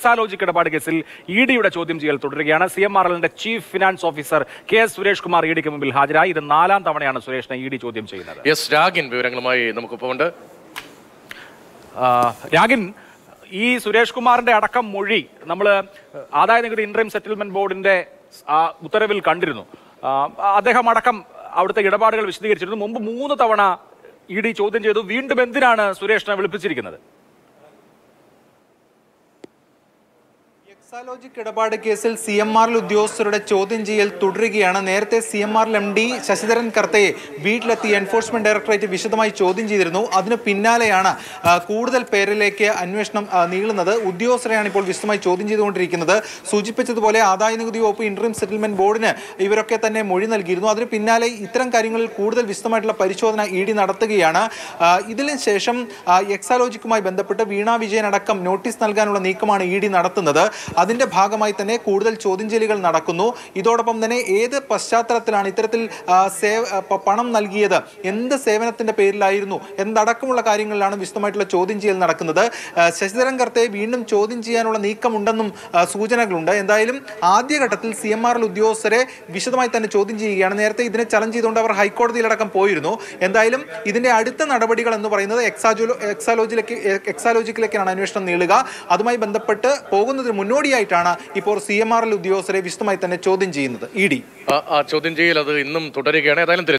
എക്സാലോജിക് ഇടപാട് കേസിൽ ഇ ഡിയുടെ ചോദ്യം ചെയ്യൽ തുടരുകയാണ് സി എം ആർ എല്ലിന്റെ chief finance officer K S Suresh Kumar E ഡിക്ക് മുമ്പിൽ ഹാജരായി ഇത് നാലാം തവണയാണ് സുരേഷിനെ ഇ ഡി ചോദ്യം ചെയ്യുന്നത് എസ് രാഗിൻ വിവരങ്ങളുമായി നമുക്കിപ്പോൾ ഉണ്ട് ആ, രാഗിൻ ഈ സുരേഷ് കുമാറിന്റെ അടക്കം മൊഴി നമ്മൾ ആദായ നികുതി ഇൻട്രീം സെറ്റിൽമെന്റ് ബോർഡിന്റെ ആ, ഉത്തരവിൽ കണ്ടിരുന്നു ആ, അദ്ദേഹം അടക്കം അവിടുത്തെ ഇടപാടുകൾ വിശദീകരിച്ചിരുന്നു മുമ്പ് മൂന്ന് തവണ ഇ ഡി ചോദ്യം ചെയ്തു വീണ്ടും എന്തിനാണ് സുരേഷിനെ വിളിപ്പിച്ചിരിക്കുന്നത് എക്സാലോജിക് ഇടപാട് കേസിൽ സി എം ആറിൽ ഉദ്യോഗസ്ഥരുടെ ചോദ്യം ചെയ്യൽ തുടരുകയാണ് നേരത്തെ സി എം ആറിൽ എം ഡി ശശിധരൻ കർത്തയെ വീട്ടിലെത്തി എൻഫോഴ്സ്മെന്റ് ഡയറക്ടറേറ്റ് വിശദമായി ചോദ്യം ചെയ്തിരുന്നു അതിന് പിന്നാലെയാണ് ആ, കൂടുതൽ പേരിലേക്ക് അന്വേഷണം ആ, നീളുന്നത് ഉദ്യോഗസ്ഥരെയാണ് ഇപ്പോൾ വിശദമായി ചോദ്യം ചെയ്തുകൊണ്ടിരിക്കുന്നത് സൂചിപ്പിച്ചതുപോലെ ആദായ നികുതി വകുപ്പ് ഇൻട്രീം സെറ്റിൽമെന്റ് ബോർഡിന് ഇവരൊക്കെ തന്നെ മൊഴി നൽകിയിരുന്നു അതിന് പിന്നാലെ ഇത്തരം കാര്യങ്ങളിൽ കൂടുതൽ വിശദമായിട്ടുള്ള പരിശോധന ഇ ഡി നടത്തുകയാണ് ആ, ഇതിന് ശേഷം ആ, എക്സാലോജിക്കുമായി ബന്ധപ്പെട്ട് വീണ വിജയൻ അടക്കം നോട്ടീസ് നൽകാനുള്ള നീക്കമാണ് ഇ ഡി നടത്തുന്നത് അതിന്റെ ഭാഗമായി തന്നെ കൂടുതൽ ചോദ്യം ചെയ്യലുകൾ നടക്കുന്നു ഇതോടൊപ്പം തന്നെ ഏത് പശ്ചാത്തലത്തിലാണ് ഇത്തരത്തിൽ ആ, സേവ ആ, പ- പണം നൽകിയത് എന്ത് സേവനത്തിന്റെ പേരിലായിരുന്നു എന്നടക്കമുള്ള കാര്യങ്ങളിലാണ് വിശദമായിട്ടുള്ള ചോദ്യം ചെയ്യൽ നടക്കുന്നത് ആ, ശശിധരൻ കർത്തയെ വീണ്ടും ചോദ്യം ചെയ്യാനുള്ള നീക്കമുണ്ടെന്നും ആ, സൂചനകളുണ്ട് എന്തായാലും ആദ്യഘട്ടത്തിൽ സി എം ആറിൽ ഉദ്യോഗസ്ഥരെ വിശദമായി തന്നെ ചോദ്യം ചെയ്യുകയാണ് നേരത്തെ ഇതിനെ ചലഞ്ച് ചെയ്തുകൊണ്ട് അവർ ഹൈക്കോടതിയിലടക്കം പോയിരുന്നു എന്തായാലും ഇതിന്റെ അടുത്ത നടപടികൾ എന്ന് പറയുന്നത് എക്സാജോ എക്സാലോജിലേക്ക് എക്സാലോജിക്കിലേക്കാണ് അന്വേഷണം നീളുക അതുമായി ബന്ധപ്പെട്ട് പോകുന്നതിന് മുന്നോടിയായിട്ടാണ് ഇപ്പോൾ സി എം ആർ എൽ ഉദ്യോഗസ്ഥരെ വിശദമായി തന്നെ ചോദ്യം ചെയ്യുന്നത് ഇ ഡി ആ- ആ ചോദ്യം ചെയ്യൽ അത് ഇന്നും തുടരുകയാണ് ഏതായാലും